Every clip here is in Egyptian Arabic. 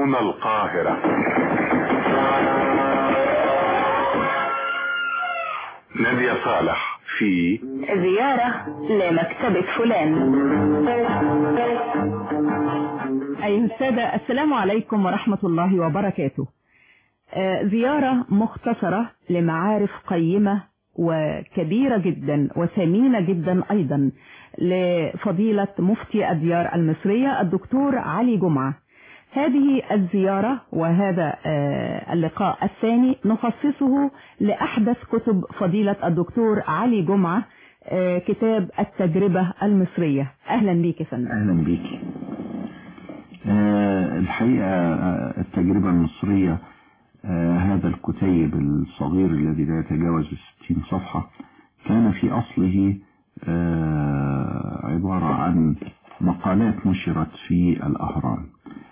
هنا القاهرة نادية صالح في زيارة لمكتبة فلان أيها السادة السلام عليكم ورحمة الله وبركاته آه، زيارة مختصرة لمعارف قيمة وكبيرة جدا وثمينة جدا أيضا لفضيلة مفتي الديار المصرية الدكتور علي جمعة هذه الزيارة وهذا آه، اللقاء الثاني نخصصه لأحدث كتب فضيلة الدكتور علي جمعة آه، كتاب التجربة المصرية أهلا بيك يا فندم أهلا بيك آه الحقيقة آه التجربة المصرية آه هذا الكتيب الصغير الذي لا يتجاوز الستين صفحة كان في أصله آه عبارة عن مقالات نشرت في الأهرام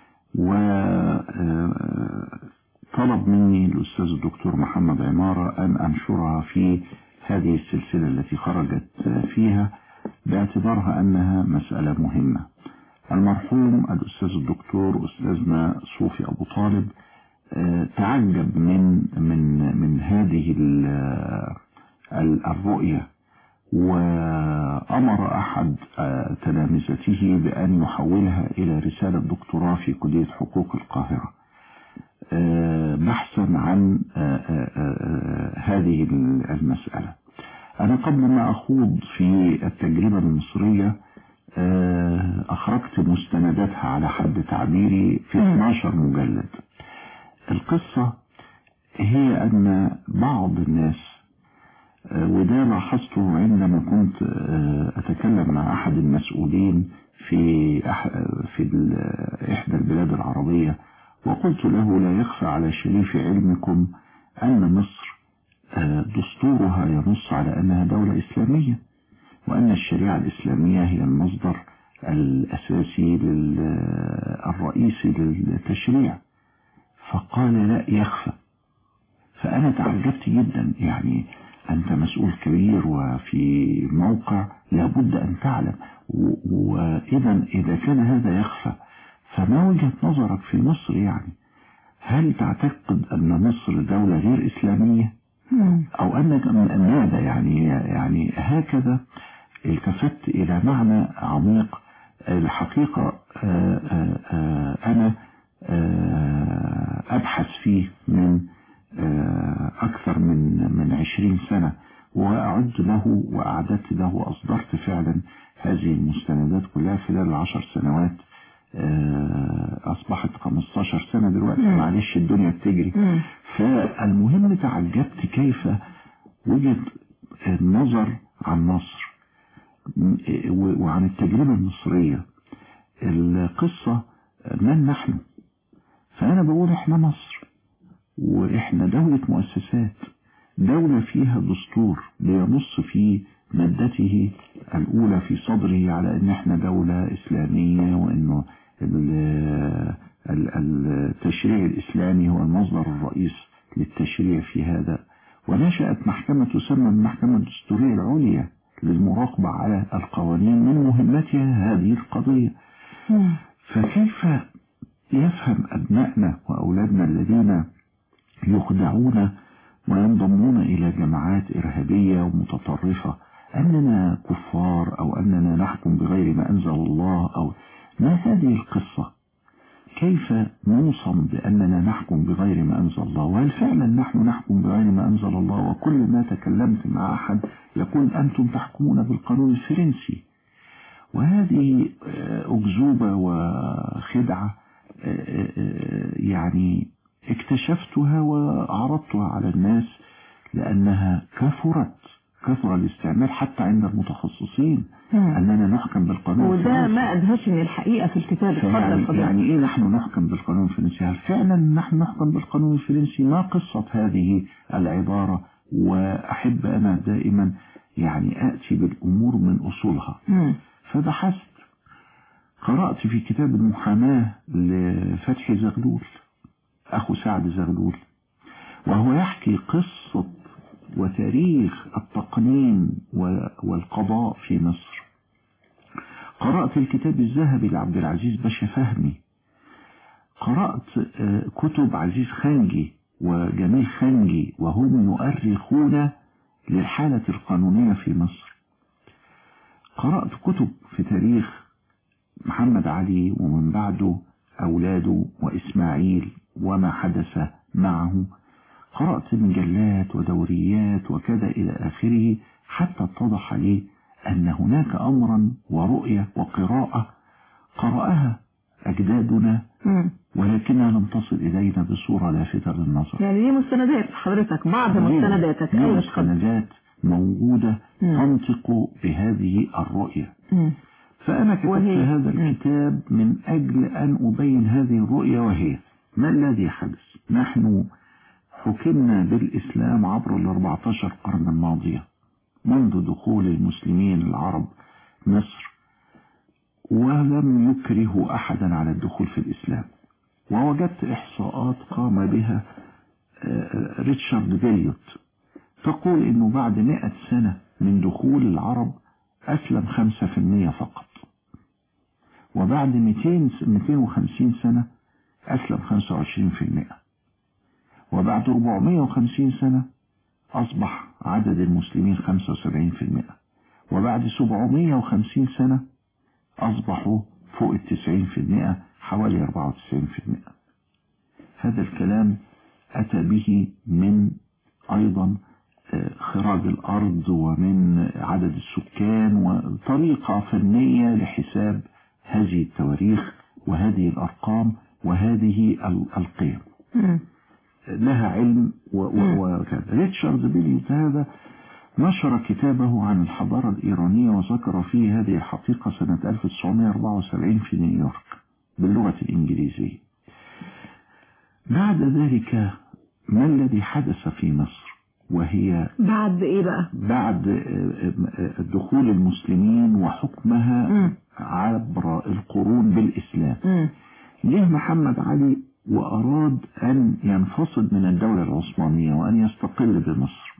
وطلب مني الأستاذ الدكتور محمد عمارة أن أنشرها في هذه السلسلة التي خرجت فيها باعتبارها أنها مسألة مهمة المرحوم الأستاذ الدكتور أستاذنا صوفي أبو طالب تعجب من من من هذه الرؤية وأمر أحد تلامذته بأن يحولها إلى رسالة دكتوراه في كلية حقوق القاهرة بحثا عن هذه المسألة أنا قبل ما أخوض في التجربة المصرية أخرجت مستنداتها على حد تعبيري في 12 مجلد القصة هي أن بعض الناس وده لاحظته عندما كنت أتكلم مع أحد المسؤولين في في إحدى البلاد العربية وقلت له لا يخفى على شريف علمكم أن مصر دستورها ينص على أنها دولة إسلامية وأن الشريعة الإسلامية هي المصدر الأساسي الرئيسي للتشريع فقال لا يخفى فأنا تعجبت جدا يعني أنت مسؤول كبير وفي موقع لابد أن تعلم وإذا إذا كان هذا يخفى فما وجهة نظرك في مصر يعني هل تعتقد أن مصر دولة غير إسلامية أو أن ماذا يعني يعني هكذا التفت إلى معنى عميق الحقيقة أنا أبحث فيه من أكثر من من عشرين سنة وأعد له وأعددت له وأصدرت فعلا هذه المستندات كلها خلال العشر سنوات أصبحت 15 سنة دلوقتي معلش الدنيا بتجري فالمهم تعجبت كيف وجد النظر عن مصر وعن التجربة المصرية القصة من نحن فأنا بقول إحنا مصر وإحنا دولة مؤسسات دولة فيها دستور بينص في مادته الأولى في صدره على أن إحنا دولة إسلامية وأنه التشريع الإسلامي هو المصدر الرئيس للتشريع في هذا ونشأت محكمة تسمى المحكمة الدستورية العليا للمراقبة على القوانين من مهمتها هذه القضية فكيف يفهم أبنائنا وأولادنا الذين يخدعون وينضمون إلى جماعات إرهابية ومتطرفة أننا كفار أو أننا نحكم بغير ما أنزل الله أو ما هذه القصة كيف نوصم بأننا نحكم بغير ما أنزل الله وهل فعلا نحن نحكم بغير ما أنزل الله وكل ما تكلمت مع أحد يقول أنتم تحكمون بالقانون الفرنسي وهذه أكذوبة وخدعة يعني اكتشفتها وعرضتها على الناس لأنها كثرت كثر الاستعمال حتى عند المتخصصين أننا نحكم بالقانون وده ما أدهشني الحقيقة في الكتاب يعني, يعني إيه نحن نحكم بالقانون الفرنسي هل فعلا نحن نحكم بالقانون الفرنسي ما قصة هذه العبارة وأحب أنا دائما يعني أتي بالأمور من أصولها فبحثت قرأت في كتاب المحاماة لفتحي زغلول أخو سعد زغلول وهو يحكي قصة وتاريخ التقنين والقضاء في مصر قرأت الكتاب الذهبي لعبد العزيز باشا فهمي قرأت كتب عزيز خانجي وجميل خانجي وهم يؤرخون للحالة القانونية في مصر قرأت كتب في تاريخ محمد علي ومن بعده أولاده وإسماعيل وما حدث معه قرأت مجلات ودوريات وكذا إلى آخره حتى اتضح لي أن هناك أمرا ورؤية وقراءة قرأها أجدادنا ولكنها لم تصل إلينا بصورة لافتة للنظر يعني دي مستندات حضرتك بعض مستنداتك دي أيوة مستندات موجودة مم. تنطق بهذه الرؤية مم. فأنا كتبت وهي- هذا مم. الكتاب من أجل أن أبين هذه الرؤية وهي ما الذي حدث نحن حكمنا بالإسلام عبر ال 14 قرن الماضية منذ دخول المسلمين العرب مصر ولم يكره أحدا على الدخول في الإسلام ووجدت إحصاءات قام بها آه، ريتشارد بيليوت تقول أنه بعد مئة سنة من دخول العرب أسلم خمسة في المية فقط وبعد 200 250 سنة أسلم 25 في المئة وبعد 450 سنة أصبح عدد المسلمين 75 في المئة وبعد 750 سنة أصبحوا فوق التسعين في المئة حوالي 94 في المئة هذا الكلام أتى به من أيضا آه، خراج الأرض ومن عدد السكان وطريقة فنية لحساب هذه التواريخ وهذه الأرقام وهذه ال- القيم مم. لها علم و- مم. و- وكذا ريتشارد بيليوت هذا نشر كتابه عن الحضارة الإيرانية وذكر فيه هذه الحقيقة سنة 1974 في نيويورك باللغة الإنجليزية بعد ذلك ما الذي حدث في مصر وهي بعد ايه بقى بعد آه، آه، دخول المسلمين وحكمها مم. عبر القرون بالإسلام مم. جه محمد علي وأراد أن ينفصل من الدولة العثمانية وأن يستقل بمصر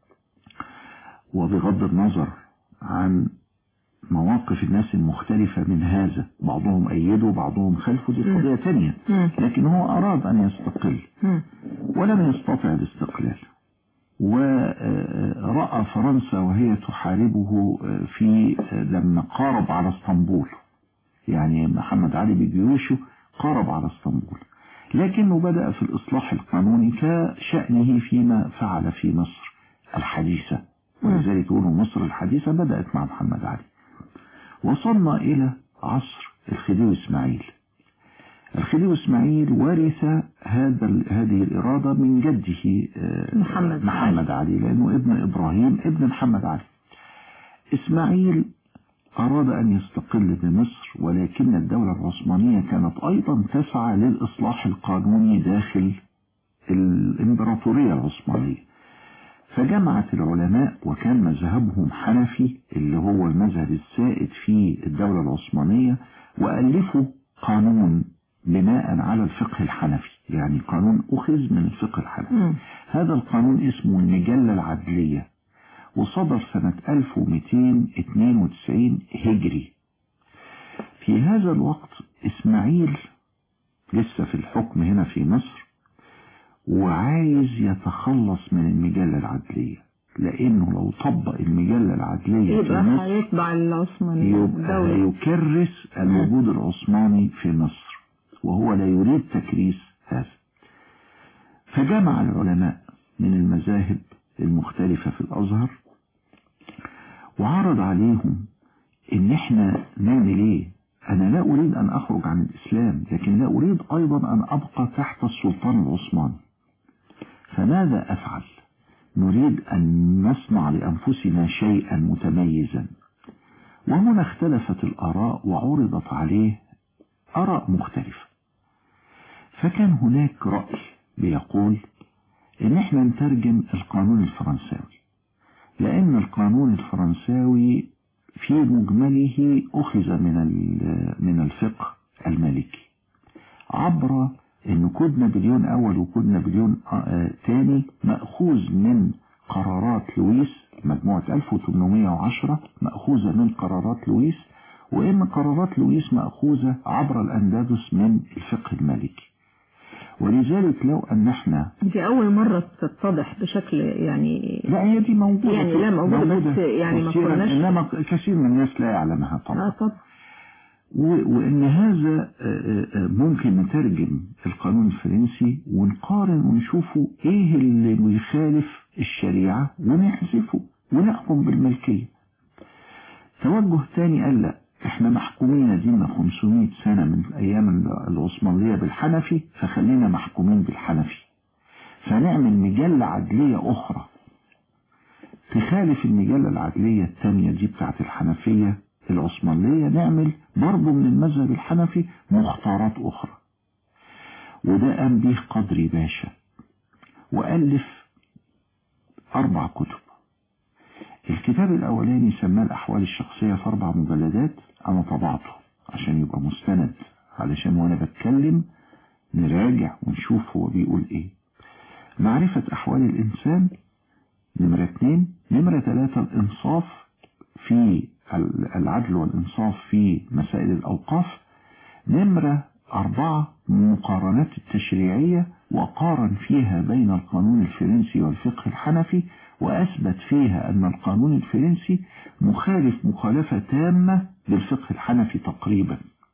وبغض النظر عن مواقف الناس المختلفة من هذا بعضهم أيده بعضهم خلفه دي قضية تانية مم. لكن هو أراد أن يستقل مم. ولم يستطع الاستقلال ورأى فرنسا وهي تحاربه في لما قارب على اسطنبول يعني محمد علي بجيوشه قارب على اسطنبول لكنه بدأ في الإصلاح القانوني كشأنه فيما فعل في مصر الحديثة ولذلك يقولوا مصر الحديثة بدأت مع محمد علي وصلنا إلى عصر الخديوي إسماعيل الخديوي إسماعيل ورث هذا ال- هذه الإرادة من جده آه، محمد محمد علي لأنه ابن إبراهيم ابن محمد علي إسماعيل أراد أن يستقل بمصر ولكن الدولة العثمانية كانت أيضا تسعى للإصلاح القانوني داخل الإمبراطورية العثمانية فجمعت العلماء وكان مذهبهم حنفي اللي هو المذهب السائد في الدولة العثمانية وألفوا قانون بناء على الفقه الحنفي يعني قانون أخذ من الفقه الحنفي مم. هذا القانون اسمه المجلة العدلية وصدر سنة 1292 هجري في هذا الوقت إسماعيل لسه في الحكم هنا في مصر وعايز يتخلص من المجلة العدلية لأنه لو طبق المجلة العدلية في يبقى مصر هيتبع العثمانية يبقى الدولة يكرس الوجود العثماني في مصر وهو لا يريد تكريس هذا فجمع العلماء من المذاهب المختلفة في الأزهر وعرض عليهم ان احنا نعمل ايه انا لا اريد ان اخرج عن الاسلام لكن لا اريد ايضا ان ابقى تحت السلطان العثماني فماذا افعل نريد ان نصنع لانفسنا شيئا متميزا وهنا اختلفت الاراء وعرضت عليه اراء مختلفه فكان هناك راي بيقول ان احنا نترجم القانون الفرنساوي لأن القانون الفرنساوي في مجمله أخذ من من الفقه المالكي عبر أن كود نابليون أول وكود نابليون ثاني مأخوذ من قرارات لويس مجموعة 1810 مأخوذة من قرارات لويس وإن قرارات لويس مأخوذة عبر الأندلس من الفقه المالكي ولذلك لو أن احنا دي أول مرة تتضح بشكل يعني لا هي دي موجودة يعني لا موجودة بس يعني ما كثيراً، كناش- إنما كثير من الناس لا يعلمها طبعا اه طب و- وإن هذا آه، آه، ممكن نترجم القانون الفرنسي ونقارن ونشوفه إيه اللي بيخالف الشريعة ونحذفه ونحكم بالملكية توجه تاني قال لا احنا محكومين دينا 500 سنة من أيام العثمانية بالحنفي فخلينا محكومين بالحنفي فنعمل مجلة عدلية أخرى تخالف المجلة العدلية الثانية دي بتاعت الحنفية العثمانية نعمل برضه من المذهب الحنفي مختارات أخرى وده قام به قدري باشا وألف أربع كتب الكتاب الأولاني سماه الأحوال الشخصية في أربع مجلدات أنا طبعته عشان يبقى مستند علشان وأنا بتكلم نراجع ونشوف هو بيقول إيه معرفة أحوال الإنسان نمرة اتنين نمرة ثلاثة الإنصاف في العدل والإنصاف في مسائل الأوقاف نمرة أربعة المقارنات التشريعية وقارن فيها بين القانون الفرنسي والفقه الحنفي وأثبت فيها أن القانون الفرنسي مخالف مخالفة تامة بالفقه الحنفي تقريبا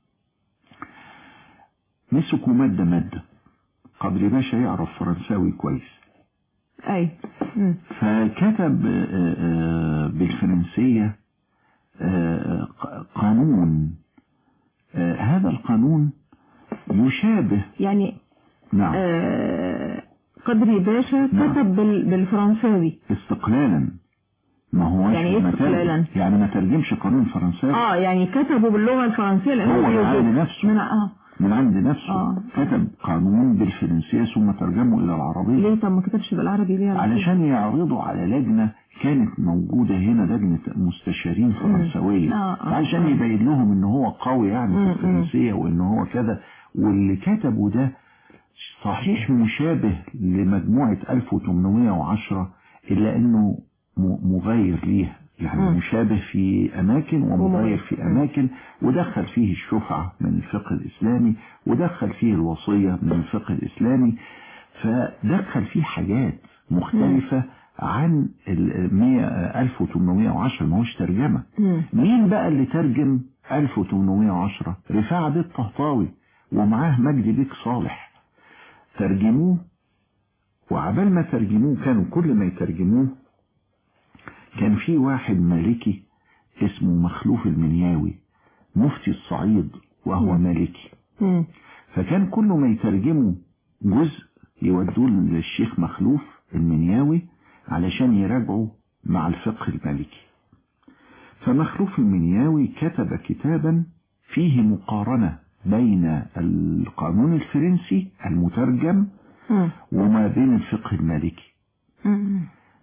مسكوا مادة مادة قدر باشا يعرف فرنساوي كويس أي مم. فكتب آه، آه، بالفرنسية آه، ق- قانون آه، هذا القانون يشابه يعني نعم آه قدري باشا نعم. كتب بال- بالفرنساوي استقلالا ما هو يعني إيه استقلالا؟ يعني ما ترجمش قانون فرنساوي اه يعني كتبوا باللغة الفرنسية لأنه هو بيوجد- العالم نفسه. من اه من عند نفسه آه. كتب قانون بالفرنسية ثم ترجمه إلى العربية ليه طب ما كتبش بالعربي ليه على طول؟ علشان يعرضوا على لجنة كانت موجودة هنا لجنة مستشارين فرنسوية آه، آه، عشان آه. يبين لهم ان هو قوي يعني مم، في الفرنسية وان هو كذا واللي كتبه ده صحيح مشابه لمجموعة 1810 إلا أنه م- مغاير ليها يعني مم. مشابه في أماكن ومغاير في مم. أماكن ودخل فيه الشفعة من الفقه الإسلامي ودخل فيه الوصية من الفقه الإسلامي فدخل فيه حاجات مختلفة عن ال 100 1810 ما هوش ترجمة مم. مين بقى اللي ترجم 1810 رفاعة بيت طهطاوي ومعاه مجدي بيك صالح ترجموه وعبال ما ترجموه كانوا كل ما يترجموه كان في واحد مالكي اسمه مخلوف المنياوي مفتي الصعيد وهو مم. مالكي مم. فكان كل ما يترجموا جزء يودوه للشيخ مخلوف المنياوي علشان يراجعوا مع الفقه المالكي فمخلوف المنياوي كتب كتابا فيه مقارنة بين القانون الفرنسي المترجم مم. وما بين الفقه المالكي مم.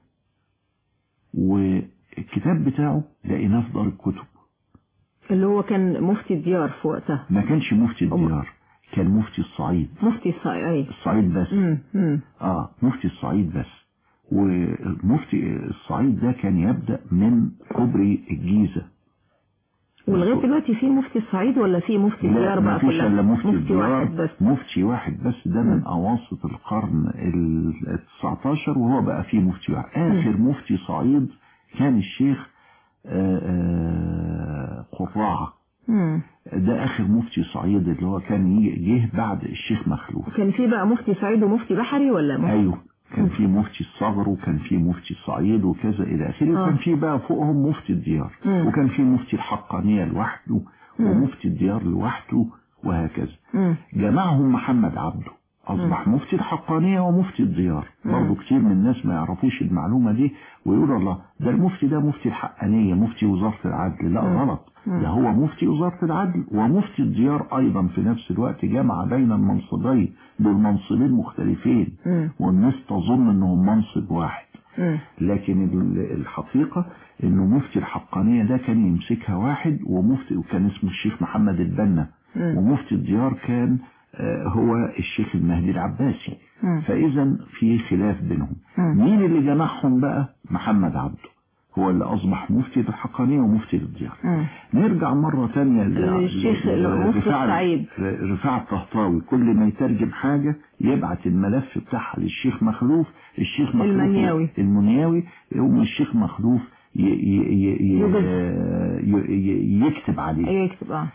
والكتاب بتاعه لقيناه في دار الكتب اللي هو كان مفتي الديار في وقتها ما كانش مفتي الديار كان مفتي الصعيد مفتي الصعيد أي الصعيد بس مم. مم. اه مفتي الصعيد بس ومفتي الصعيد ده كان يبدأ من كوبري الجيزة ولغاية دلوقتي في مفتي الصعيد ولا في مفتي الديار لا ما بقى فيش كلها الا مفتي, مفتي الديار واحد بس مفتي واحد بس ده من مم. اواسط القرن ال 19 وهو بقى فيه مفتي واحد اخر مفتي صعيد كان الشيخ آه، آه، قراعة مم. ده اخر مفتي صعيد اللي هو كان ي- جه بعد الشيخ مخلوف كان في بقى مفتي صعيد ومفتي بحري ولا مفتي ايوه كان في مفتي الصغر وكان في مفتي الصعيد وكذا الى اخره آه. وكان في بقى فوقهم مفتي الديار مم. وكان في مفتي الحقانية لوحده مم. ومفتي الديار لوحده وهكذا مم. جمعهم محمد عبده أصبح مفتي الحقانية ومفتي الديار مم. برضو كتير من الناس ما يعرفوش المعلومة دي ويقولوا الله ده المفتي ده مفتي الحقانية مفتي وزارة العدل لا مم. غلط مم. ده هو مفتي وزارة العدل ومفتي الديار أيضا في نفس الوقت جمع بين المنصبين دول منصبين مختلفين مم. والناس تظن انهم منصب واحد مم. لكن ال- الحقيقة انه مفتي الحقانية ده كان يمسكها واحد ومفتي وكان اسمه الشيخ محمد البنا مم. ومفتي الديار كان آه، هو الشيخ المهدي العباسي مم. فاذا في خلاف بينهم مم. مين اللي جمعهم بقى محمد عبده هو اللي أصبح مفتي للحقانية ومفتي للديار مم. نرجع مرة تانية ل- الشيخ ل- مفتي رفاعة- السعيد. رفاعة الطهطاوي كل ما يترجم حاجة يبعت الملف بتاعها للشيخ مخلوف الشيخ مخلوف المنياوي. المنياوي يقوم الشيخ مخلوف ي ي ي ي يجز. آه، ي ي يكتب عليه يكتب اه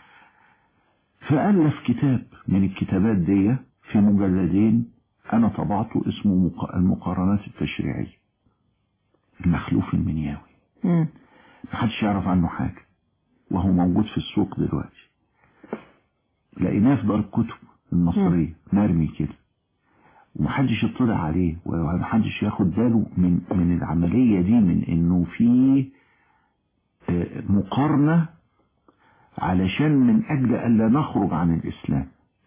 فألف كتاب من الكتابات دي في مجلدين أنا طبعته اسمه مق- المقارنات التشريعية المخلوف المنياوي مم. محدش يعرف عنه حاجة وهو موجود في السوق دلوقتي لقيناه في دار الكتب المصرية مرمي كده ومحدش يطلع عليه ومحدش ياخد باله من من العملية دي من انه في آه، مقارنة علشان من اجل الا نخرج عن الاسلام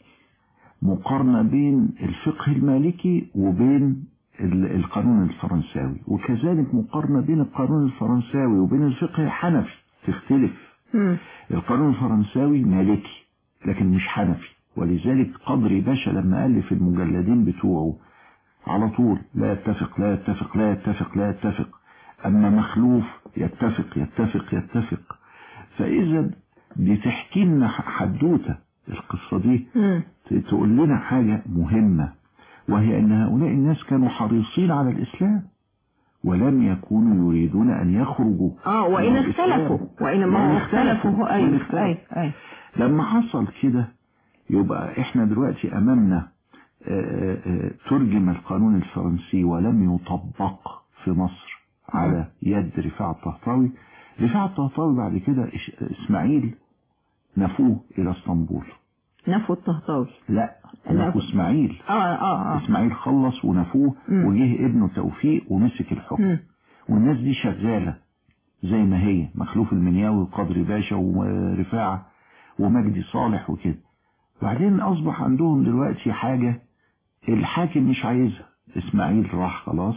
مقارنة بين الفقه المالكي وبين ال- القانون الفرنساوي وكذلك مقارنة بين القانون الفرنساوي وبين الفقه الحنفي تختلف مم. القانون الفرنساوي مالكي لكن مش حنفي ولذلك قدري باشا لما ألف المجلدين بتوعه على طول لا يتفق لا يتفق لا يتفق لا يتفق أما مخلوف يتفق يتفق يتفق فإذا دي تحكي لنا حدوتة القصة دي مم. ت- تقول لنا حاجة مهمة وهي أن هؤلاء الناس كانوا حريصين على الإسلام ولم يكونوا يريدون أن يخرجوا اه وإن عن الإسلام. اختلفوا وإن ما وإن اختلفوا أي وإن اختلفوا. أي أي لما حصل كده يبقى احنا دلوقتي امامنا آه، آه، ترجم القانون الفرنسي ولم يطبق في مصر على يد رفاعة الطهطاوي رفاعة الطهطاوي بعد كده إش- اسماعيل نفوه الى اسطنبول نفوا الطهطاوي لا لا. نفوه اسماعيل اه اه اه اسماعيل خلص ونفوه مم. وجه ابنه توفيق ومسك الحكم مم. والناس دي شغالة زي ما هي مخلوف المنياوي وقدري باشا ورفاعة ومجدي صالح وكده بعدين أصبح عندهم دلوقتي حاجة الحاكم مش عايزها إسماعيل راح خلاص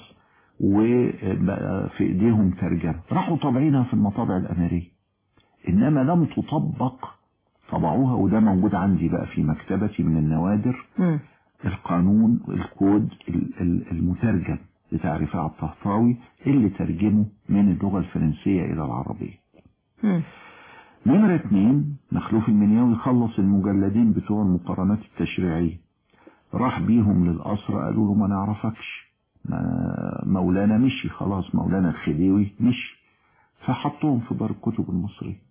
وبقى في إيديهم ترجمة راحوا طابعينها في المطابع الأمريكية إنما لم تطبق طبعوها وده موجود عندي بقى في مكتبتي من النوادر مم. القانون الكود ال- ال- المترجم بتاع رفاعة الطهطاوي اللي ترجمه من اللغة الفرنسية إلى العربية مم. نمرة اتنين مخلوف المنياوي خلص المجلدين بتوع المقارنات التشريعية راح بيهم للقصر قالوا له ما نعرفكش ما- مولانا مشي خلاص مولانا الخديوي مشي فحطوهم في دار الكتب المصرية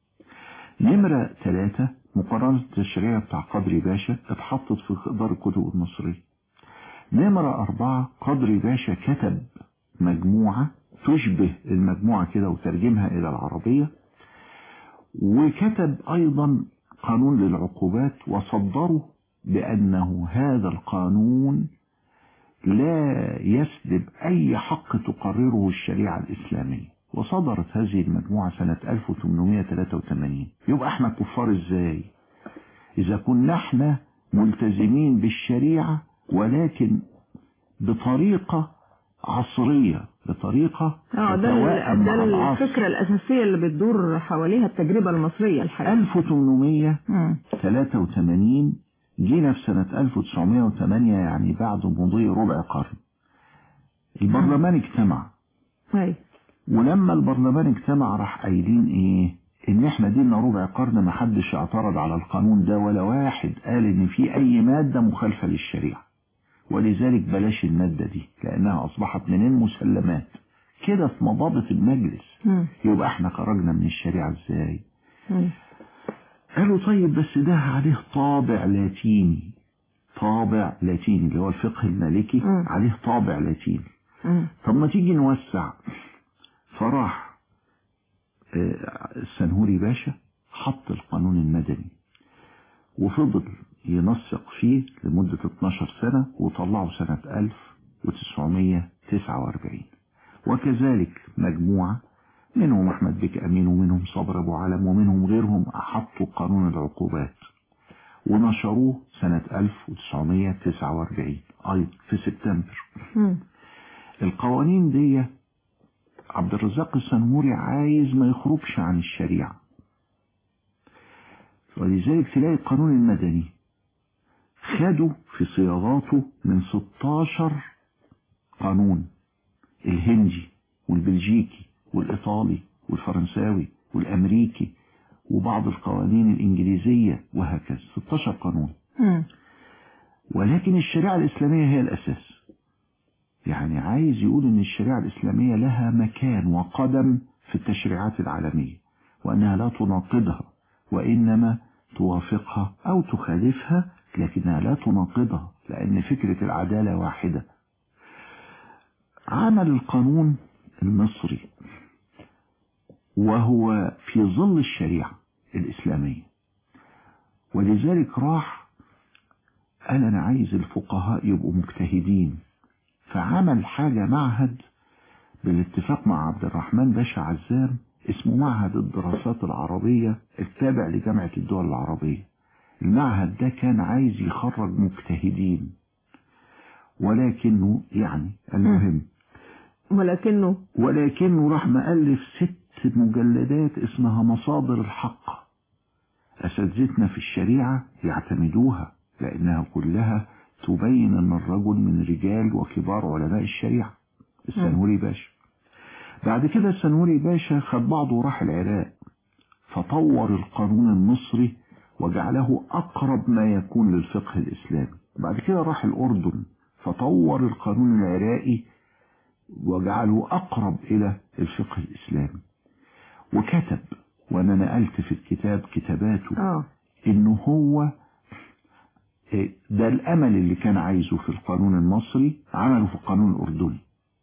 نمرة ثلاثة مقارنة التشريعية بتاع قدري باشا اتحطت في دار الكتب المصرية نمرة أربعة قدري باشا كتب مجموعة تشبه المجموعة كده وترجمها إلى العربية وكتب أيضا قانون للعقوبات وصدره بأنه هذا القانون لا يسلب أي حق تقرره الشريعة الإسلامية وصدرت هذه المجموعة سنة 1883 يبقى احنا كفار ازاي إذا كنا احنا ملتزمين بالشريعة ولكن بطريقة عصرية بطريقة اه ده تتوائم ال- مع ده العصر. الفكرة الأساسية اللي بتدور حواليها التجربة المصرية الحقيقة 1883 جينا في سنة 1908 يعني بعد مضي ربع قرن البرلمان اجتمع أي ولما البرلمان اجتمع راح قايلين ايه ان احنا دينا ربع قرن ما حدش اعترض على القانون ده ولا واحد قال ان في اي مادة مخالفة للشريعة ولذلك بلاش المادة دي لانها اصبحت منين مسلمات كده في مضابط المجلس مم. يبقى احنا خرجنا من الشريعة ازاي مم. قالوا طيب بس ده عليه طابع لاتيني طابع لاتيني اللي هو الفقه المالكي مم. عليه طابع لاتيني مم. طب ما تيجي نوسع فراح آه، السنهوري باشا حط القانون المدني وفضل ينسق فيه لمدة 12 سنة وطلعه سنة 1949 وكذلك مجموعة منهم أحمد بك أمين ومنهم صبر أبو علم ومنهم غيرهم حطوا قانون العقوبات ونشروه سنة 1949 أيضا في سبتمبر مم. القوانين دي عبد الرزاق السنهوري عايز ما يخرجش عن الشريعة ولذلك تلاقي القانون المدني خدوا في صياغاته من 16 قانون الهندي والبلجيكي والإيطالي والفرنساوي والأمريكي وبعض القوانين الإنجليزية وهكذا 16 قانون مم. ولكن الشريعة الإسلامية هي الأساس يعني عايز يقول ان الشريعة الإسلامية لها مكان وقدم في التشريعات العالمية وأنها لا تناقضها وإنما توافقها أو تخالفها لكنها لا تناقضها لأن فكرة العدالة واحدة عمل القانون المصري وهو في ظل الشريعة الإسلامية ولذلك راح قال أنا عايز الفقهاء يبقوا مجتهدين فعمل حاجة معهد بالاتفاق مع عبد الرحمن باشا عزام اسمه معهد الدراسات العربية التابع لجامعة الدول العربية المعهد ده كان عايز يخرج مجتهدين ولكنه يعني المهم ولكنه ولكنه راح مؤلف ست مجلدات اسمها مصادر الحق أساتذتنا في الشريعة يعتمدوها لأنها كلها تبين أن الرجل من رجال وكبار علماء الشريعة السنوري باشا بعد كده السنوري باشا خد بعضه وراح العراق فطور القانون المصري وجعله أقرب ما يكون للفقه الإسلامي بعد كده راح الأردن فطور القانون العراقي وجعله أقرب إلى الفقه الإسلامي وكتب وأنا نقلت في الكتاب كتاباته اه إنه هو إيه، ده الأمل اللي كان عايزه في القانون المصري عمله في القانون الأردني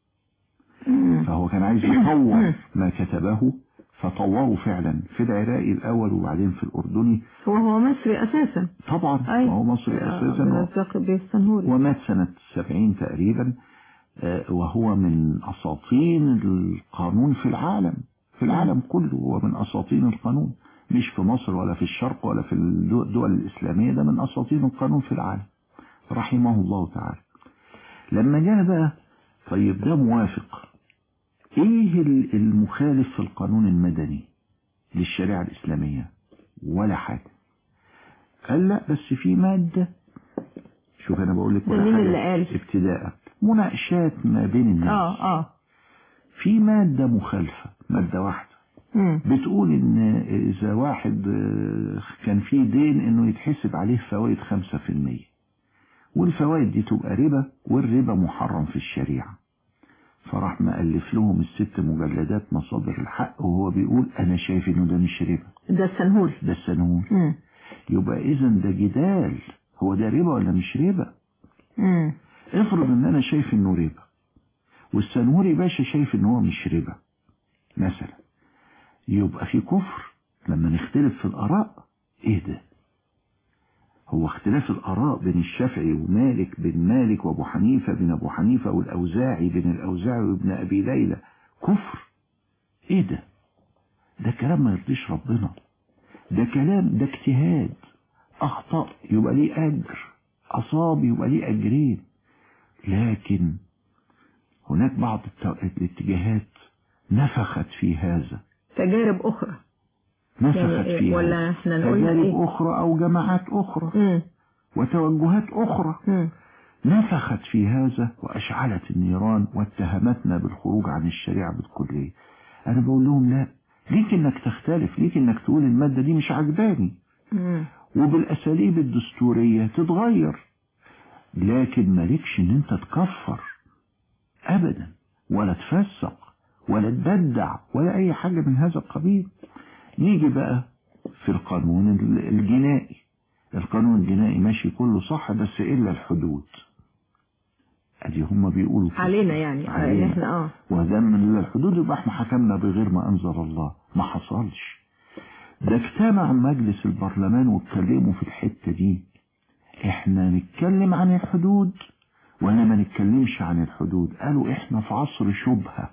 فهو كان عايز يطور ما كتبه فطوره فعلا في العراقي الأول وبعدين في الأردني هو هو مصري أساسا طبعا أي. ما هو مصري أساسا رزاق بيه السنهوري ومات سنة 70 تقريبا آه، وهو من أساطين القانون في العالم في العالم كله هو من أساطين القانون مش في مصر ولا في الشرق ولا في الدو- الدول الإسلامية ده من أساطين القانون في العالم رحمه الله تعالى لما جاء بقى طيب ده موافق ايه ال- المخالف في القانون المدني للشريعة الإسلامية ولا حاجة قال لا بس في مادة شوف انا بقول لك ده ولا مين حاجة اللي قال؟ ابتداء مناقشات ما بين الناس اه اه في مادة مخالفة مادة واحدة مم. بتقول ان اذا واحد آه، كان فيه دين انه يتحسب عليه فوائد خمسة في المية والفوائد دي تبقى ربا والربا محرم في الشريعة فراح مألف لهم الست مجلدات مصادر الحق وهو بيقول انا شايف انه ده مش ربا ده السنهوري ده السنون مم. يبقى اذا ده جدال هو ده ربا ولا مش ربا مم. افرض ان انا شايف انه ربا والسنوري باشا شايف ان هو مش ربا مثلا يبقى في كفر لما نختلف في الاراء ايه ده هو اختلاف الاراء بين الشافعي ومالك بين مالك وابو حنيفه بين ابو حنيفه والاوزاعي بين الاوزاعي وابن ابي ليلى كفر ايه ده ده كلام ما يرضيش ربنا ده كلام ده اجتهاد اخطأ يبقى ليه اجر اصاب يبقى ليه اجرين لكن هناك بعض الت- الاتجاهات نفخت في هذا تجارب أخرى نفخت يعني في ولا هذا احنا نقولها تجارب ايه؟ أخرى أو جماعات أخرى مم. وتوجهات أخرى مم. نفخت في هذا وأشعلت النيران واتهمتنا بالخروج عن الشريعة بالكلية أنا بقول لهم لا ليك إنك تختلف ليك إنك تقول المادة دي مش عجباني مم. وبالأساليب الدستورية تتغير لكن مالكش إن أنت تكفر أبدا ولا تفسق ولا تبدع ولا أي حاجة من هذا القبيل نيجي بقى في القانون ال- الجنائي القانون الجنائي ماشي كله صح بس إلا الحدود ادي هم بيقولوا كده. علينا يعني آه، ان علينا. احنا اه وده من الحدود يبقى احنا حكمنا بغير ما انزل الله ما حصلش ده اجتمع مجلس البرلمان واتكلموا في الحتة دي احنا نتكلم عن الحدود ولا ما نتكلمش عن الحدود قالوا احنا في عصر شبهة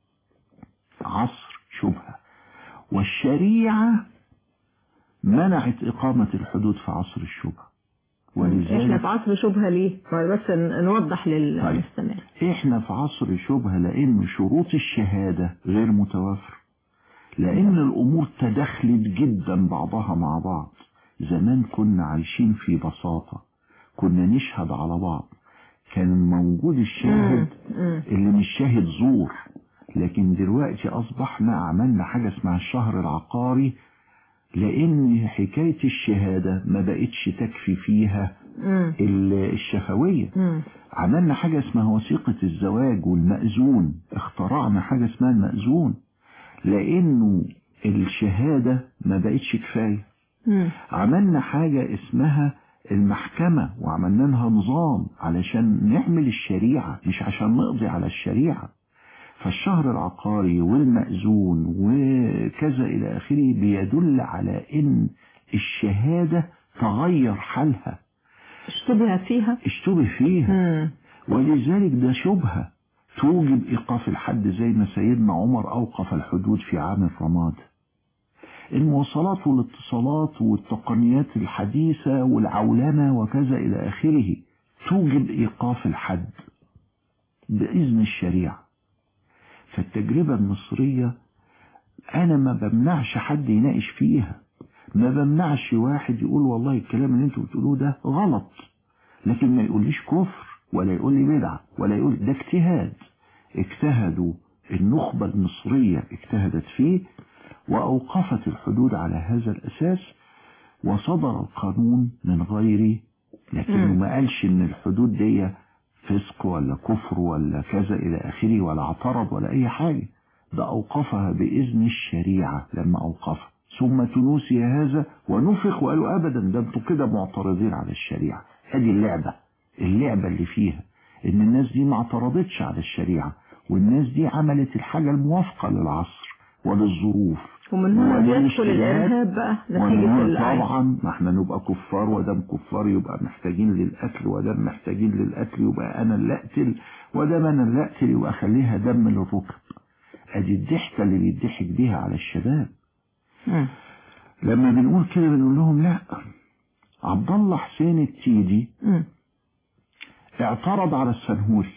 عصر شبهة والشريعة منعت إقامة الحدود في عصر الشبهة احنا ولذلك في عصر شبهة ليه بس ن- نوضح للمستمع احنا في عصر شبهة لان شروط الشهادة غير متوافرة لان الامور تدخلت جدا بعضها مع بعض زمان كنا عايشين في بساطة كنا نشهد على بعض كان موجود الشاهد مم. اللي مش شاهد زور لكن دلوقتي أصبحنا عملنا حاجة اسمها الشهر العقاري لأن حكاية الشهادة ما بقتش تكفي فيها مم. ال- الشفوية مم. عملنا حاجة اسمها وثيقة الزواج والمأذون اخترعنا حاجة اسمها المأذون لأنه الشهادة ما بقتش كفاية مم. عملنا حاجة اسمها المحكمة وعملنا لها نظام علشان نعمل الشريعة مش عشان نقضي على الشريعة فالشهر العقاري والمأذون وكذا إلى آخره بيدل على إن الشهادة تغير حالها اشتبه فيها اشتبه فيها مم. ولذلك ده شبهة توجب إيقاف الحد زي ما سيدنا عمر أوقف الحدود في عام الرماد المواصلات والاتصالات والتقنيات الحديثة والعولمة وكذا إلى آخره توجب إيقاف الحد بإذن الشريعة فالتجربة المصرية أنا ما بمنعش حد يناقش فيها ما بمنعش واحد يقول والله الكلام اللي انتوا بتقولوه ده غلط لكن ما يقوليش كفر ولا يقول لي بدعة ولا يقول ده اجتهاد اجتهدوا النخبة المصرية اجتهدت فيه وأوقفت الحدود على هذا الأساس وصدر القانون من غير لكنه مم. ما قالش ان الحدود دي فسق ولا كفر ولا كذا إلى آخره ولا اعترض ولا أي حاجة ده أوقفها بإذن الشريعة لما أوقفها ثم تنوسي هذا ونفخ وقالوا أبدا ده انتوا كده معترضين على الشريعة هذه اللعبة اللعبة اللي فيها إن الناس دي ما اعترضتش على الشريعة والناس دي عملت الحاجة الموافقة للعصر وللظروف ومن هنا بيدخل وللاشتباهات. الإرهاب بقى نتيجة ونقول الآية طبعا ما احنا نبقى كفار ودام كفار يبقى محتاجين للقتل ودام محتاجين للقتل يبقى انا اللي اقتل ودام انا اللي اقتل يبقى خليها دم للركب ادي الضحكه اللي بيضحك بيها على الشباب مم. لما بنقول كده بنقول لهم لا عبد الله حسين التيجي مم. اعترض على السنهوري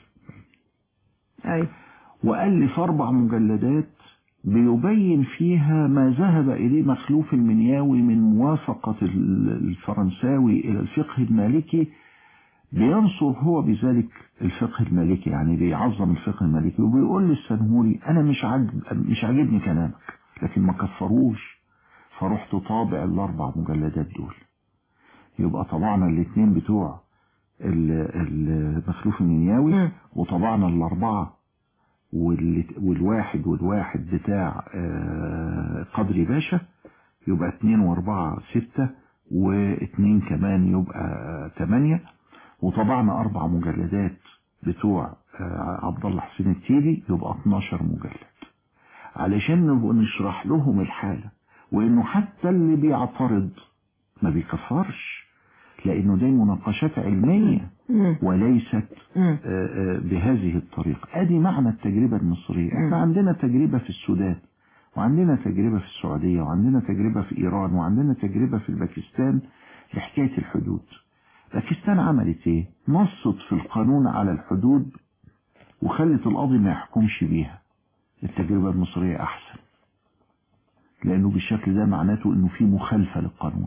أيوة وألف أربع مجلدات بيبين فيها ما ذهب إليه مخلوف المنياوي من موافقة ال- الفرنساوي إلى الفقه المالكي بينصر هو بذلك الفقه المالكي يعني بيعظم الفقه المالكي وبيقول للسنهوري أنا مش عاجب مش عاجبني كلامك لكن ما كفروش فرحت طابع الأربع مجلدات دول يبقى طبعنا الاثنين بتوع ال- المخلوف المنياوي مم. وطبعنا الأربعة وال- والواحد والواحد بتاع آه، قدري باشا يبقى اتنين واربعة ستة واتنين كمان يبقى تمانية وطبعنا أربع مجلدات بتوع آه، عبد الله حسين التيلي يبقى 12 مجلد علشان نبقى نشرح لهم الحالة وإنه حتى اللي بيعترض ما بيكفرش لأنه دي مناقشات علمية مم. وليست مم. آه، آه، بهذه الطريقة ادي معنى التجربة المصرية مم. احنا عندنا تجربة في السودان وعندنا تجربة في السعودية وعندنا تجربة في ايران وعندنا تجربة في الباكستان لحكاية الحدود باكستان عملت ايه نصت في القانون على الحدود وخلت القاضي ما يحكمش بيها التجربة المصرية احسن لانه بالشكل ده معناته انه في مخالفة للقانون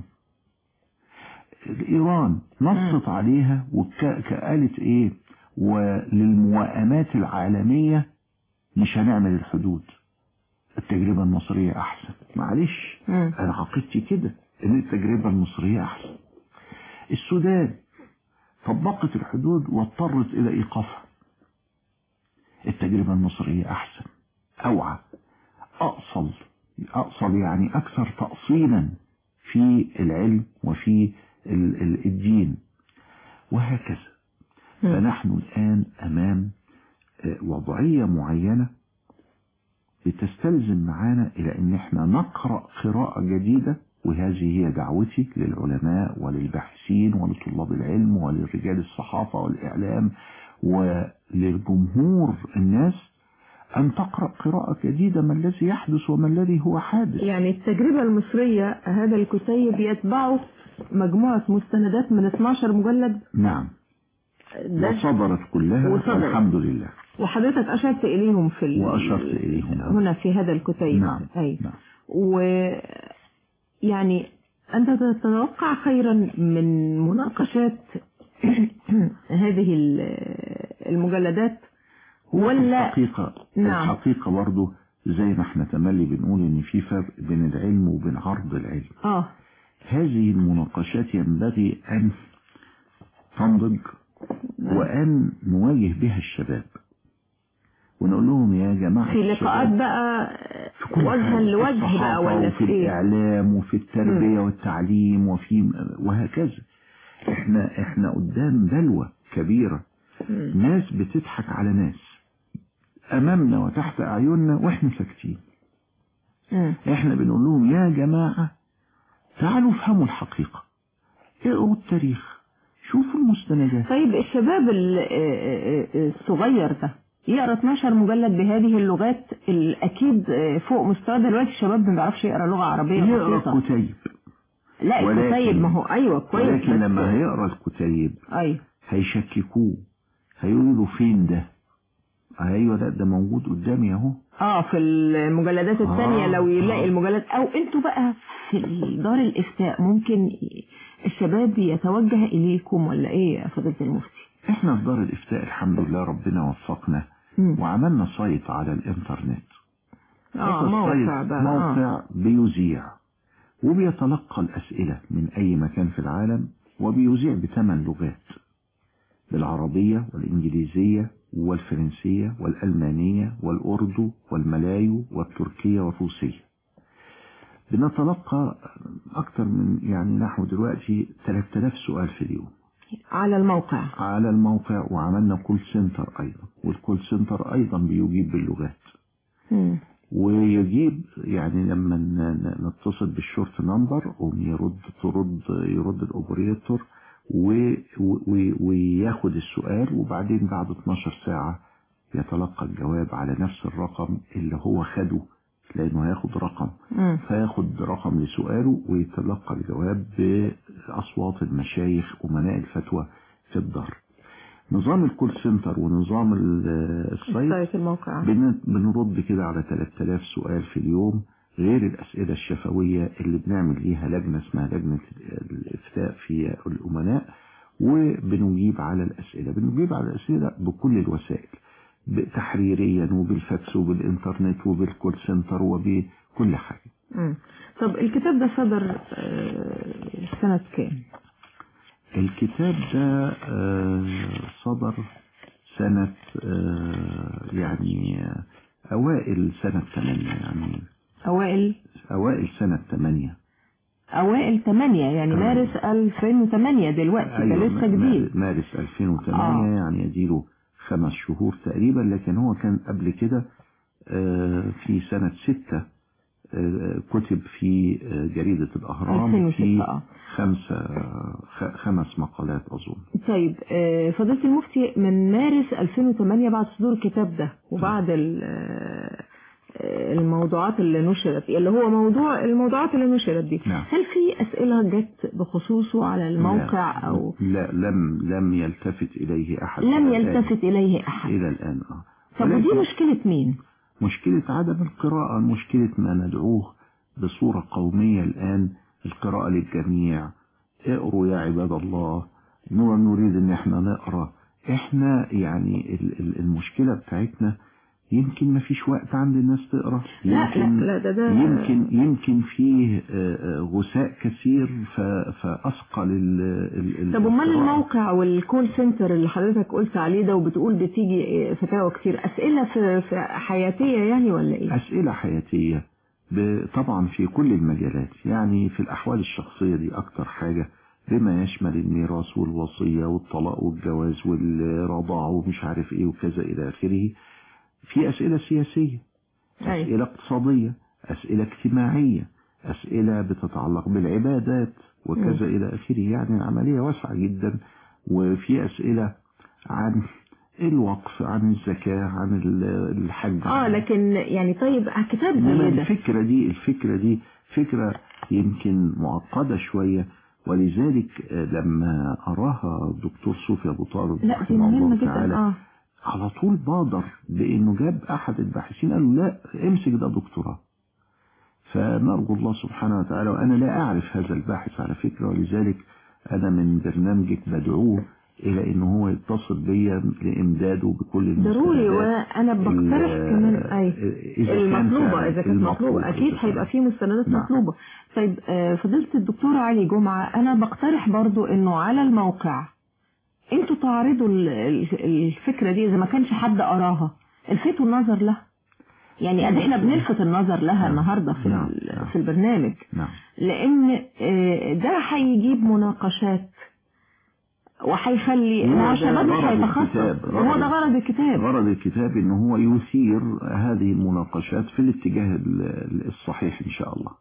ايران نصت عليها وقالت ايه وللموائمات العالمية مش هنعمل الحدود التجربة المصرية احسن معلش مم. انا عقيدتي كده ان التجربة المصرية احسن السودان طبقت الحدود واضطرت الى ايقافها التجربة المصرية احسن اوعى اصل اصل يعني اكثر تأصيلا في العلم وفي ال- ال- الدين وهكذا مم. فنحن الآن أمام آه، وضعية معينة بتستلزم معانا إلى أن احنا نقرأ قراءة جديدة وهذه هي دعوتي للعلماء وللباحثين ولطلاب العلم ولرجال الصحافة والإعلام وللجمهور الناس أن تقرأ قراءة جديدة ما الذي يحدث وما الذي هو حادث يعني التجربة المصرية هذا الكتيب يتبعه مجموعة مستندات من 12 مجلد نعم ده وصدرت كلها وصدرت. الحمد لله وحضرتك أشرت إليهم في ال... وأشرت إليهم. هنا في هذا الكتيب نعم أي نعم و يعني أنت تتوقع خيرا من مناقشات هذه ال- المجلدات هو ولا- الحقيقة نعم. الحقيقة برضه زي ما احنا تملي بنقول ان في فرق بين العلم وبين عرض العلم اه هذه المناقشات ينبغي أن تنضج وأن نواجه بها الشباب ونقول لهم يا جماعة في الشباب لقاءات بقى في كل وجها حاجة، في لوجه بقى الصحافة ولا وفي في ايه الإعلام وفي التربية والتعليم وفي وهكذا احنا احنا قدام بلوى كبيرة مم. ناس بتضحك على ناس أمامنا وتحت أعيننا وإحنا ساكتين مم. احنا بنقول لهم يا جماعة تعالوا افهموا الحقيقة اقروا التاريخ شوفوا المستندات طيب الشباب ال- آه، آه، آه، الصغير ده يقرا 12 مجلد بهذه اللغات الاكيد آه، فوق مستوى دلوقتي الشباب ما بيعرفش يقرا لغه عربيه يقرا بسيطه الكتيب لا ولكن- الكتيب ما هو ايوه كويس ولكن بس- لما هيقرا الكتيب ايوه هيشككوه هيقولوا له فين ده ايوه لا ده موجود قدامي اهو اه في المجلدات الثانية آه، لو يلاقي آه. المجلد او انتوا بقى في دار الافتاء ممكن الشباب يتوجه اليكم ولا ايه يا فضيلة المفتي احنا في دار الافتاء الحمد لله ربنا وفقنا مم. وعملنا سايت على الانترنت اه هذا موقع السايت بقى آه. موقع بيذيع وبيتلقى الأسئلة من أي مكان في العالم وبيذيع بثمان لغات بالعربية والإنجليزية والفرنسية والألمانية والأردو والملايو والتركية والروسية بنتلقى أكثر من يعني نحو دلوقتي 3000 سؤال في اليوم على الموقع على الموقع وعملنا كول سنتر أيضا والكول سنتر أيضا بيجيب باللغات مم. ويجيب يعني لما ن- ن- نتصل بالشورت نمبر قوم يرد ترد يرد الاوبريتور و- و- وياخد السؤال وبعدين بعد 12 ساعة يتلقى الجواب على نفس الرقم اللي هو خده لانه هياخد رقم مم. فياخد رقم لسؤاله ويتلقى الجواب بأصوات المشايخ أمناء الفتوى في الدار نظام الكول سنتر ونظام ال- السايت سايت الموقع بن- بنرد كده على 3000 سؤال في اليوم غير الأسئلة الشفوية اللي بنعمل ليها لجنة اسمها لجنة الإفتاء في الأمناء وبنجيب على الأسئلة بنجيب على الأسئلة بكل الوسائل ب- تحريريا وبالفاكس وبالإنترنت وبالكول سنتر وبكل حاجة مم. طب الكتاب ده صدر آه، سنة كام؟ الكتاب ده آه، صدر سنة آه، يعني آه، أوائل سنة 8 يعني أوائل أوائل سنة 8 أوائل 8 يعني آه. مارس 2008 دلوقتي ده لسه ما- جديد مارس 2008 آه. يعني يديله خمس شهور تقريبا لكن هو كان قبل كده آه، في سنة 6 آه، كتب في آه، جريدة الأهرام 2006 في آه. خمسة خ- خمس مقالات أظن طيب آه، فضيلة المفتي من مارس 2008 بعد صدور الكتاب ده وبعد ال- آه، آه، الموضوعات اللي نشرت اللي هو موضوع الموضوعات اللي نشرت دي نعم. هل في أسئلة جت بخصوصه على الموقع لا أو لا لم لم يلتفت إليه أحد لم إلى الآن. يلتفت إليه أحد إلى الآن آه. طب ودي ولكن مشكلة مين؟ مشكلة عدم القراءة مشكلة ما ندعوه بصورة قومية الآن القراءة للجميع اقروا يا عباد الله نور نريد ان احنا نقرأ احنا يعني ال- ال- المشكلة بتاعتنا يمكن ما فيش وقت عند الناس تقرأ لا لا يمكن لا ده ده يمكن يمكن فيه آه، آه، غثاء كثير ف- فأثقل ال ال- ال- طب امال القراءة. الموقع والكول سنتر اللي حضرتك قلت عليه ده وبتقول بتيجي فتاوى كتير اسئله في, في حياتيه يعني ولا ايه؟ أسئلة حياتية ب- طبعا في كل المجالات يعني في الأحوال الشخصية دي أكتر حاجة بما يشمل الميراث والوصية والطلاق والجواز والرضاعة ومش عارف إيه وكذا إلى آخره في أسئلة سياسية أيوة. أسئلة اقتصادية أسئلة اجتماعية أسئلة بتتعلق بالعبادات وكذا إلى آخره يعني العملية واسعة جدا وفي أسئلة عن الوقف عن الزكاة عن ال- الحج اه عن لكن يعني طيب كتاب إنما زي ده الفكرة دي الفكرة دي فكرة يمكن معقدة شوية ولذلك آه، لما أراها الدكتور صوفي أبو طالب لا دي رحمه مهمه الله جدا تعالى اه على طول بادر بأنه جاب أحد الباحثين قال له لا امسك ده دكتوراه فنرجو الله سبحانه وتعالى وأنا لا أعرف هذا الباحث على فكرة ولذلك أنا من برنامجك بدعوه الى ان هو يتصل بيا لامداده بكل ضروري المستندات وانا بقترح ال- كمان اي إذا كان المطلوبة فعلاً اذا كانت المطلوب، مطلوبة اكيد إذا كان- هيبقى في مستندات نعم. مطلوبة طيب آه، فضيلة الدكتور علي جمعة انا بقترح برضو انه على الموقع انتوا تعرضوا ال- ال- الفكرة دي اذا ما كانش حد قراها الفتوا النظر لها يعني قد احنا بنلفت النظر لها نعم. النهاردة في, نعم. ال- نعم. في البرنامج نعم لان آه، ده هيجيب مناقشات وهيخلي هو مع ده شباب مش غرض هيتخصص الكتاب. هو ده غرض الكتاب غرض الكتاب ان هو يثير هذه المناقشات في الاتجاه ال- الصحيح ان شاء الله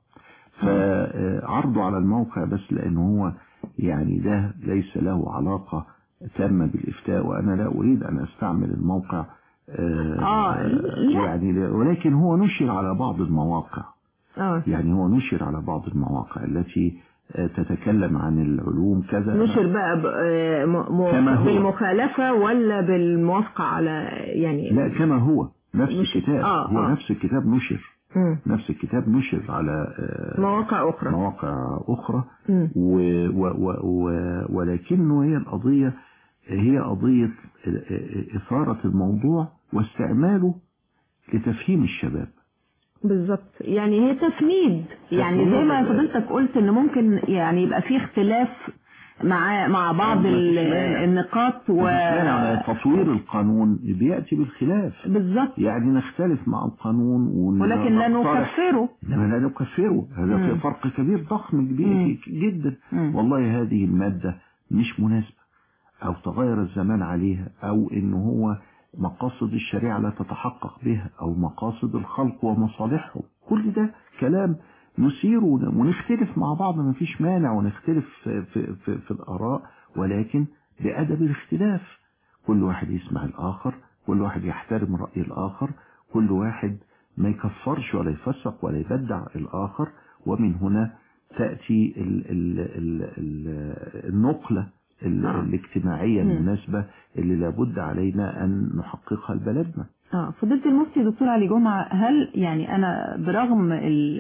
فعرضه على الموقع بس لان هو يعني ده ليس له علاقة تامة بالافتاء وانا لا اريد ان استعمل الموقع آه، لا. يعني لا- ولكن هو نشر على بعض المواقع اه يعني هو نشر على بعض المواقع التي آه، تتكلم عن العلوم كذا نشر بقى ب- آه، م- م- كما هو. بالمخالفة ولا بالموافقة على يعني لا كما هو نفس مش- الكتاب آه، هو آه. نفس الكتاب نشر مم. نفس الكتاب نشر على آه، مواقع أخرى مواقع أخرى مم. و و و و ولكنه هي القضية هي قضية إثارة الموضوع واستعماله لتفهيم الشباب بالظبط يعني هي تفنيد يعني زي ما فضلتك قلت ان ممكن يعني يبقى في اختلاف مع مع بعض مفيش ال- مانع. النقاط و على تطوير القانون بيأتي بالخلاف بالظبط يعني نختلف مع القانون ون- ولكن لا نقترح- نكفره إنما لا نكفره هذا مم. في فرق كبير ضخم مم. كبير جدا مم. والله هذه المادة مش مناسبة أو تغير الزمان عليها أو إن هو مقاصد الشريعة لا تتحقق بها أو مقاصد الخلق ومصالحهم كل ده كلام نسيره ون- ونختلف مع بعض ما فيش مانع ونختلف في, في, في, في الآراء ولكن بأدب الاختلاف كل واحد يسمع الآخر كل واحد يحترم رأي الآخر كل واحد ما يكفرش ولا يفسق ولا يبدع الآخر ومن هنا تأتي ال ال ال ال النقلة ال- آه. الاجتماعية مم. المناسبة اللي لابد علينا أن نحققها لبلدنا اه فضيلة المفتي دكتور علي جمعة هل يعني أنا برغم ال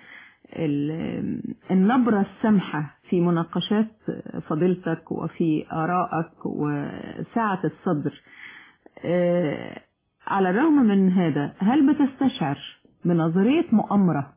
ال النبرة السمحة في مناقشات فضيلتك وفي آرائك وسعة الصدر آه، على الرغم من هذا هل بتستشعر بنظرية مؤامرة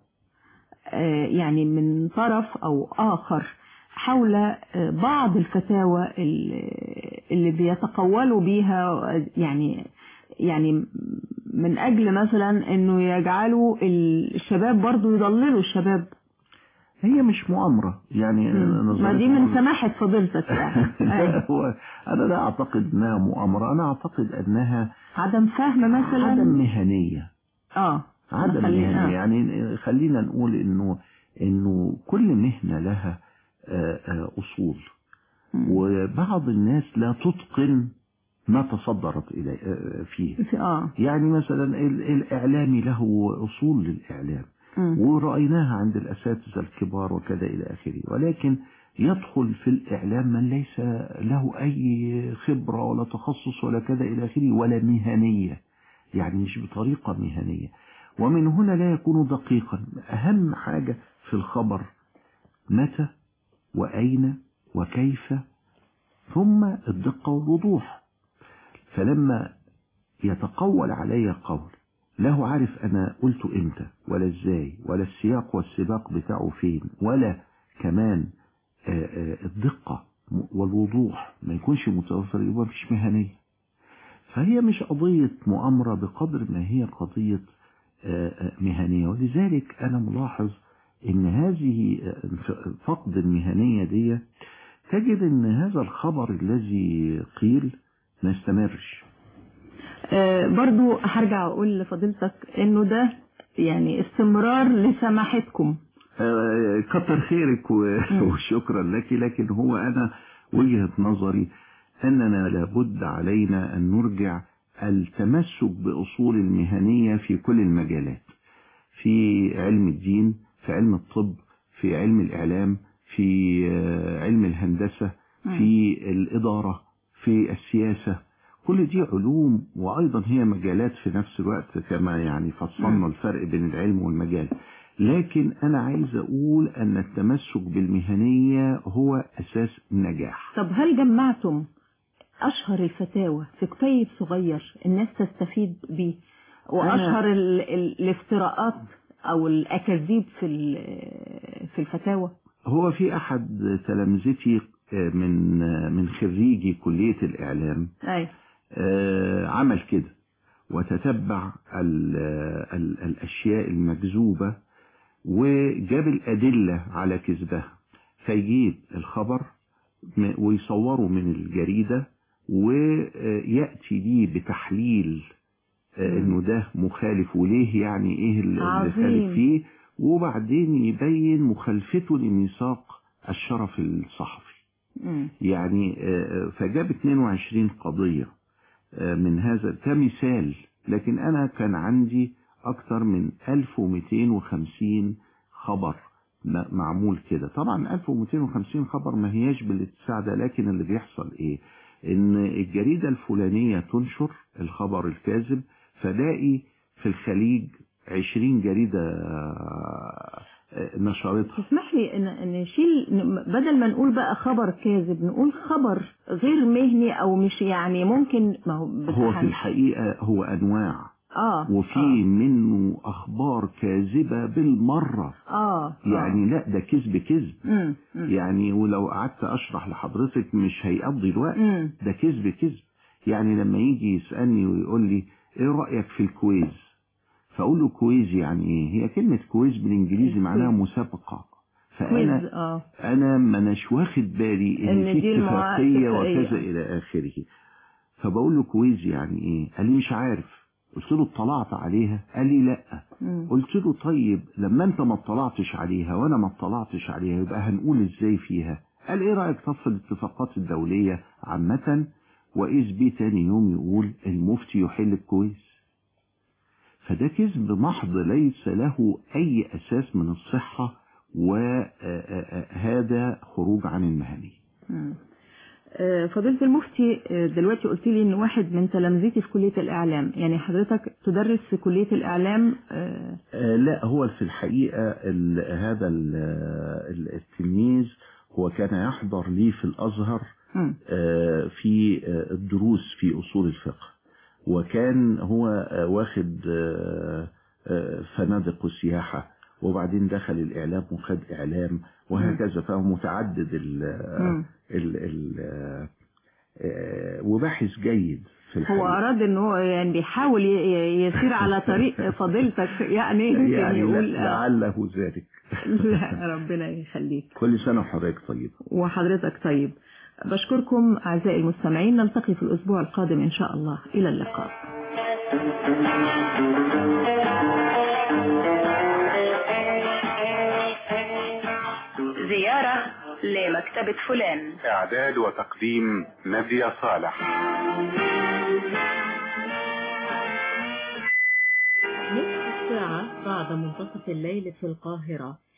آه، يعني من طرف أو آخر حول آه، بعض الفتاوى اللي- اللي بيتقولوا بيها يعني يعني من أجل مثلا أنه يجعلوا الشباب برضو يضللوا الشباب هي مش مؤامرة يعني ما نظرية دي من مؤامرة- سماحة فضيلتك يعني لا، أي. هو أنا لا أعتقد أنها مؤامرة أنا أعتقد أنها عدم فهم مثلا عدم مهنية اه عدم خلينا- مهنة آه. يعني خلينا نقول انه انه كل مهنة لها آه، آه، اصول مم. وبعض الناس لا تتقن ما تصدرت اليه آه، فيه في- اه يعني مثلا ال- الاعلامي له اصول للاعلام مم. ورأيناها عند الأساتذة الكبار وكذا إلى آخره ولكن يدخل في الإعلام من ليس له أي خبرة ولا تخصص ولا كذا إلى آخره ولا مهنية يعني مش بطريقة مهنية ومن هنا لا يكون دقيقا أهم حاجة في الخبر متى وأين وكيف ثم الدقة والوضوح فلما يتقول علي قول له عارف انا قلته امتى ولا ازاي ولا السياق والسباق بتاعه فين ولا كمان آه، آه، الدقة والوضوح ما يكونش متوفر يبقى مفيش مهنية فهي مش قضية مؤامرة بقدر ما هي قضية آه، آه، مهنية ولذلك أنا ملاحظ إن هذه آه، فقد المهنية دي تجد إن هذا الخبر الذي قيل ما استمرش آه، برضو هرجع اقول لفضيلتك انه ده يعني استمرار لسماحتكم آه، كتر خيرك و- وشكرا لك لكن هو أنا وجهة نظري أننا لابد علينا أن نرجع التمسك بأصول المهنية في كل المجالات في علم الدين في علم الطب في علم الإعلام في آه، علم الهندسة في الإدارة في السياسة كل دي علوم وأيضا هي مجالات في نفس الوقت كما يعني فصلنا الفرق بين العلم والمجال لكن أنا عايز أقول أن التمسك بالمهنية هو أساس النجاح طب هل جمعتم أشهر الفتاوى في كتيب صغير الناس تستفيد بيه وأشهر ال... ال... الافتراءات أو الأكاذيب في ال- في الفتاوى هو في أحد تلامذتي آه، من آه، من خريجي كلية الإعلام أي آه، عمل كده وتتبع ال ال الأشياء المكذوبة وجاب الأدلة على كذبها فيجيب الخبر م- ويصوره من الجريدة ويأتي ليه بتحليل آه، انه ده مخالف وليه يعني ايه اللي اللي عظيم. خالف فيه وبعدين يبين مخالفته لميثاق الشرف الصحفي مم. يعني آه، فجاب 22 قضية آه، من هذا كمثال لكن أنا كان عندي أكثر من 1250 خبر م- معمول كده طبعا 1250 خبر ما هياش بالاتساع ده لكن اللي بيحصل ايه ان الجريدة الفلانية تنشر الخبر الكاذب فلاقي في الخليج 20 جريدة آه، آه، نشرتها تسمح لي ان إن نشيل ن- بدل ما نقول بقى خبر كاذب نقول خبر غير مهني او مش يعني ممكن ما هو هو في بتحن- الحقيقة هو أنواع اه وفي آه. منه اخبار كاذبة بالمرة اه يعني لا ده كذب كذب امم يعني ولو قعدت اشرح لحضرتك مش هيقضي الوقت امم ده كذب كذب يعني لما يجي يسألني ويقول لي ايه رأيك في الكويز فاقول له كويز يعني ايه هي كلمة كويز بالانجليزي معناها مسابقة كويز فانا اه انا ما اناش واخد بالي ان إن في دي المواع- اتفاقية اتفاقية. وكذا الى اخره فبقول له كويز يعني ايه قال لي مش عارف قلت له اطلعت عليها قال لي لا مم. قلت له طيب لما انت ما اطلعتش عليها وانا ما اطلعتش عليها يبقى هنقول ازاي فيها قال ايه رايك تصل الاتفاقات الدوليه عامه واذ بيه تاني يوم يقول المفتي يحل الكويس فده كذب محض ليس له اي اساس من الصحه وهذا خروج عن المهنيه مم. آه، فضيلة المفتي آه، دلوقتي قلت لي ان واحد من تلامذتي في كلية الاعلام يعني حضرتك تدرس في كلية الاعلام آه، آه، لا هو في الحقيقة ال- هذا ال- ال- التلميذ هو كان يحضر لي في الأزهر مم. آه، في آه، الدروس في أصول الفقه وكان هو آه، واخد آه، آه، فنادق وسياحة وبعدين دخل الإعلام وخد إعلام وهكذا فهو متعدد ال مم. ال ال آه، وباحث جيد في هو الحقيقة اراد ان هو يعني بيحاول ي- ي- يسير على طريق فضيلتك يعني يمكن يعني يقول لا- آه، لعله ذلك لا ربنا يخليك كل سنة وحضرتك طيب وحضرتك طيب بشكركم أعزائي المستمعين نلتقي في الأسبوع القادم إن شاء الله إلى اللقاء زيارة لمكتبة فلان اعداد وتقديم نادية صالح نصف ساعة بعد منتصف الليل في القاهرة